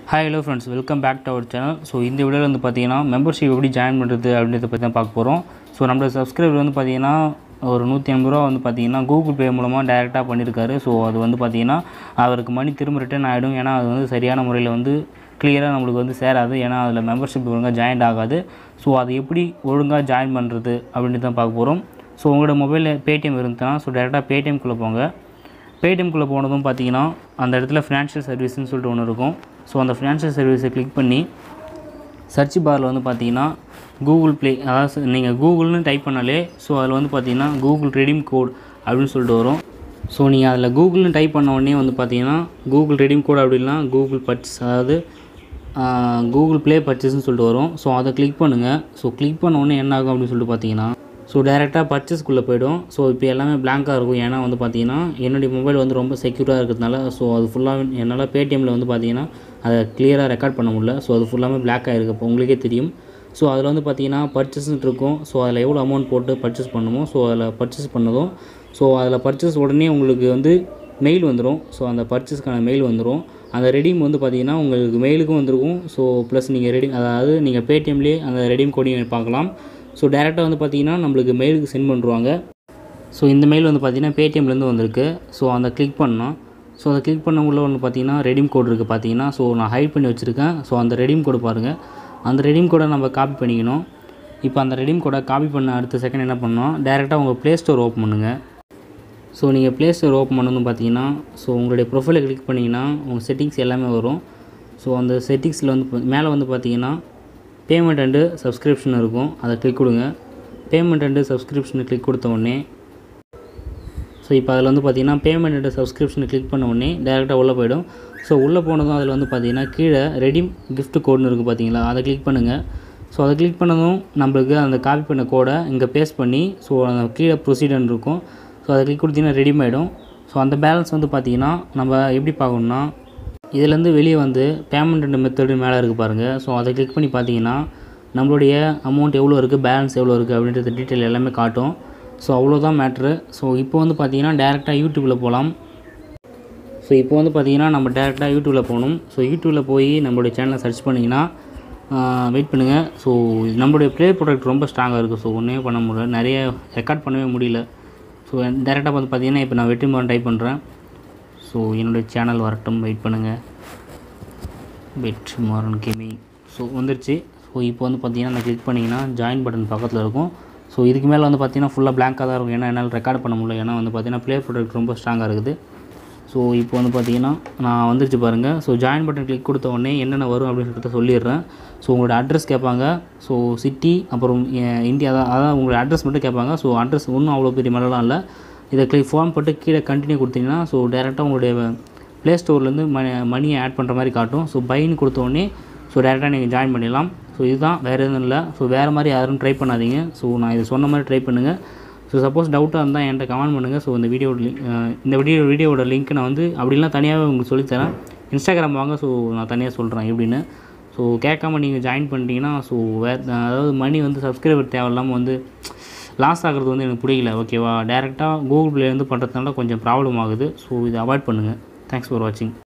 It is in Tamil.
hi hello friends welcome back to our channel so இந்த வீடியோவில் வந்து பார்த்தீங்கன்னா மெம்பர்ஷிப் எப்படி ஜாயின் பண்ணுறது அப்படின்றத பற்றி தான் பார்க்க போகிறோம் ஸோ நம்மளோட சப்ஸ்கிரைபர் வந்து பார்த்தீங்கன்னா ஒரு நூற்றி ஐம்பது ரூபா வந்து பார்த்தீங்கன்னா கூகுள் பே மூலமாக டைரெக்டாக பண்ணியிருக்காரு ஸோ அது வந்து பார்த்தீங்கன்னா அவருக்கு மணி திரும்ப ரிட்டர்ன் ஆகிடும் ஏன்னா அது வந்து சரியான முறையில் வந்து கிளியராக நம்மளுக்கு வந்து சேராது ஏன்னா அதில் மெம்பர்ஷிப் ஒழுங்காக ஜாயின் ஆகாது ஸோ அது எப்படி ஒழுங்காக ஜாயின் பண்ணுறது அப்படின்ட்டு தான் பார்க்க போகிறோம் ஸோ உங்களோட மொபைலில் பேடிஎம் இருந்துச்சுன்னா ஸோ டேரெக்டாக பேடிஎம்குள்ளே போங்க பேடிஎம்குள்ளே போனதும் பார்த்தீங்கன்னா அந்த இடத்துல ஃபினான்ஷியல் சர்வீஸ்னு சொல்லிட்டு ஒன்று இருக்கும் ஸோ அந்த ஃபினான்ஷியல் சர்வீஸை கிளிக் பண்ணி சர்ச் பாரில் வந்து பார்த்தீங்கன்னா கூகுள் ப்ளே அதாவது நீங்கள் கூகுள்னு டைப் பண்ணாலே ஸோ அதில் வந்து பார்த்தீங்கன்னா கூகுள் ரெடீம் கோட் அப்படின்னு சொல்லிட்டு வரும் ஸோ நீங்கள் அதில் கூகுள்னு டைப் பண்ண உடனே வந்து பார்த்தீங்கன்னா கூகுள் ரெடீம் கோட் அப்படின்னா கூகுள் பர்ச்சேஸ் அதாவது கூகுள் ப்ளே பர்ச்சேஸ்னு சொல்லிட்டு வரும் ஸோ அதை கிளிக் பண்ணுங்கள் ஸோ கிளிக் பண்ண உடனே என்ன ஆகும் அப்படின்னு சொல்லிட்டு பார்த்தீங்கன்னா ஸோ டேரெக்டாக பர்ச்சேஸ்க்குள்ளே போய்டும் ஸோ இப்போ எல்லாமே blank-ஆ இருக்கும் ஏன்னா வந்து பார்த்தீங்கன்னா என்னுடைய மொபைல் வந்து ரொம்ப செக்யூராக இருக்கிறதுனால ஸோ அது ஃபுல்லாக என்னால் பேடிஎம்மில் வந்து பார்த்தீங்கன்னா அதை கிளியராக ரெக்கார்ட் பண்ண முடியல ஸோ அது ஃபுல்லாமே பிளாக் ஆகிருக்கு இப்போ உங்களுக்கே தெரியும் ஸோ அதில் வந்து பார்த்தீங்கன்னா பர்ச்சேஸ்னு இருக்கும் ஸோ அதில் எவ்வளோ அமௌண்ட் போட்டு பர்ச்சேஸ் பண்ணுமோ ஸோ அதில் பர்ச்சேஸ் பண்ணதும் ஸோ அதில் பர்ச்சேஸ் உடனே உங்களுக்கு வந்து மெயில் வந்துடும் ஸோ அந்த பர்ச்சேஸ்க்கான மெயில் வந்துடும் அந்த ரெடீம் வந்து பார்த்தீங்கன்னா உங்களுக்கு மெயிலுக்கும் வந்திருக்கும் ஸோ ப்ளஸ் நீங்கள் ரெடீம் அதாவது நீங்கள் பேடிஎம்லேயே அந்த ரெடீம் கோடையும் பார்க்கலாம் ஸோ டேரெக்டாக வந்து பார்த்தீங்கன்னா நம்மளுக்கு மெயிலுக்கு சென்ட் பண்ணுவாங்க ஸோ இந்த மெயில் வந்து பார்த்தீங்கன்னா பேடிஎம்லேருந்து வந்திருக்கு ஸோ அந்த கிளிக் பண்ணோம் ஸோ அதை கிளிக் பண்ண உள்ள வந்து பார்த்தீங்கன்னா ரெடீம் கோட் இருக்குது பார்த்தீங்கன்னா ஸோ நான் ஹைட் பண்ணி வச்சுருக்கேன் ஸோ அந்த ரெடீம் கோடு பாருங்கள் அந்த ரெடீம் கோடை நம்ம காப்பி பண்ணிக்கணும் இப்போ அந்த ரெடீம் கோடை காப்பி பண்ண அடுத்த செகண்ட் என்ன பண்ணோம் டேரெக்டாக உங்கள் ப்ளே ஸ்டோர் ஓப்பன் பண்ணுங்கள் ஸோ நீங்கள் ப்ளே ஸ்டோர் ஓப்பன் பண்ணணும் பார்த்தீங்கன்னா ஸோ உங்களுடைய ப்ரொஃபைலை கிளிக் பண்ணிங்கன்னா உங்கள் செட்டிங்ஸ் எல்லாமே வரும் ஸோ அந்த செட்டிங்ஸில் வந்து பா- மேலே வந்து பார்த்தீங்கன்னா பேமெண்ட் அண்டு சப்ஸ்கிரிப்ஷன் இருக்கும் அதை கிளிக் கொடுங்க பேமெண்ட் அண்டு சப்ஸ்கிரிப்ஷனை கிளிக் கொடுத்த உடனே ஸோ இப்போ அதில் வந்து பார்த்தீங்கன்னா பேமெண்ட் அண்ட் சப்ஸ்கிரிப்ஷனை கிளிக் பண்ண உடனே டேரெக்டாக உள்ளே போயிடும் ஸோ உள்ளே போனதும் அதில் வந்து பார்த்தீங்கன்னா கீழே ரெடீம் gift கோடுன்னு இருக்குது பார்த்தீங்களா அதை கிளிக் பண்ணுங்கள் ஸோ அதை கிளிக் பண்ணதும் நம்மளுக்கு அந்த காப்பி பண்ண கோடை இங்கே பேஸ்ட் பண்ணி ஸோ அந்த கீழே ப்ரொசீடர்னு இருக்கும் ஸோ அதை கிளிக் கொடுத்தீங்கன்னா ரெடீம் ஆகிடும் ஸோ அந்த பேலன்ஸ் வந்து பார்த்தீங்கன்னா நம்ம எப்படி பார்க்கணுன்னா இதுலேருந்து வெளியே வந்து பேமெண்ட் அண்ட் மெத்தடு மேலே இருக்குது பாருங்கள் ஸோ அதை கிளிக் பண்ணி பார்த்தீங்கன்னா நம்மளுடைய அமௌண்ட் எவ்வளோ இருக்குது பேலன்ஸ் எவ்வளோ இருக்குது அப்படின்றது டீட்டெயில் எல்லாமே காட்டும் ஸோ அவ்வளோதான் மேட்ரு ஸோ இப்போ வந்து பார்த்தீங்கன்னா டேரெக்டாக யூடியூப்பில் போகலாம் ஸோ இப்போ வந்து பார்த்தீங்கன்னா நம்ம டேரெக்டாக யூடியூப்பில் போகணும் ஸோ யூடியூப்பில் போய் நம்மளுடைய சேனலை சர்ச் பண்ணிங்கன்னா வெயிட் பண்ணுங்கள் ஸோ நம்மளுடைய ப்ளே ப்ராடக்ட் ரொம்ப ஸ்ட்ராங்காக இருக்குது ஸோ ஒன்றுமே பண்ண முடியல நிறைய ரெக்கார்ட் பண்ணவே முடியல ஸோ டேரெக்டாக வந்து பார்த்தீங்கன்னா இப்போ நான் வெற்றிமாறன் டைப் பண்ணுறேன் ஸோ என்னுடைய சேனல் வரட்டும் வெயிட் பண்ணுங்கள் வெற்றிமாறன் கேமிங் ஸோ வந்துருச்சு ஸோ இப்போ வந்து பார்த்தீங்கன்னா நான் கிளிக் பண்ணிங்கன்னா ஜாயின் பட்டன் பக்கத்தில் இருக்கும் ஸோ இதுக்கு மேலே வந்து பார்த்தீங்கன்னா ஃபுல்லாக blank-ஆ தான் இருக்கும் ஏன்னா என்னால் ரெக்கார்ட் பண்ண முடியல ஏன்னா வந்து பார்த்தீங்கன்னா ப்ளே ப்ராடக்ட் ரொம்ப ஸ்ட்ராங்காக இருக்குது ஸோ இப்போ வந்து பார்த்தீங்கன்னா நான் வந்துருச்சு பாருங்கள் ஸோ ஜாயின் பட்டன் கிளிக் கொடுத்த உடனே என்னென்ன வரும் அப்படின்னு சொல்லிட்டு சொல்லிடுறேன் ஸோ உங்களோட அட்ரஸ் கேட்பாங்க ஸோ சிட்டி அப்புறம் அஹ், இந்தியா தான் அதான் உங்களோட அட்ரஸ் மட்டும் கேட்பாங்க ஸோ அட்ரஸ் ஒன்றும் அவ்வளோ பெரிய மேலாம் இல்லை இதை கிளிக் ஃபார்ம் போட்டு கீழே கண்டினியூ கொடுத்தீங்கன்னா ஸோ டேரெக்டாக உங்களுடைய ப்ளே ஸ்டோர்லேருந்து மணி மணியை ஆட் பண்ணுற மாதிரி காட்டும் ஸோ பைன்னு கொடுத்த உடனே ஸோ டேரெக்டாக நீங்கள் ஜாயின் பண்ணிடலாம் ஸோ இதுதான் வேறு எதுவும் இல்லை ஸோ வேறு மாதிரி யாரும் ட்ரை பண்ணாதீங்க ஸோ நான் இது சொன்ன மாதிரி ட்ரை பண்ணுங்கள் ஸோ சப்போஸ் டவுட்டாக இருந்தால் என்கிட்ட கமெண்ட் பண்ணுங்கள் ஸோ இந்த வீடியோ இந்த வீடியோ வீடியோவோட லிங்க் நான் வந்து அப்படிலாம் தனியாகவே உங்களுக்கு சொல்லித்தரேன் இன்ஸ்டாகிராம் வாங்க ஸோ நான் தனியாக சொல்கிறேன் எப்படின்னு ஸோ கேட்காம நீங்கள் ஜாயின் பண்ணிட்டீங்கன்னா ஸோ வே அதாவது மணி வந்து சப்ஸ்கிரைபர் தேவையில்லாமல் வந்து லாஸ் ஆகிறது வந்து எனக்கு பிடிக்கல ஓகேவா டேரெக்டாக கூகுள் ப்ளேலேருந்து பண்ணுறதுனால கொஞ்சம் ப்ராப்ளம் ஆகுது ஸோ இதை அவாய்ட் பண்ணுங்கள் தேங்க்ஸ் ஃபார் வாட்சிங்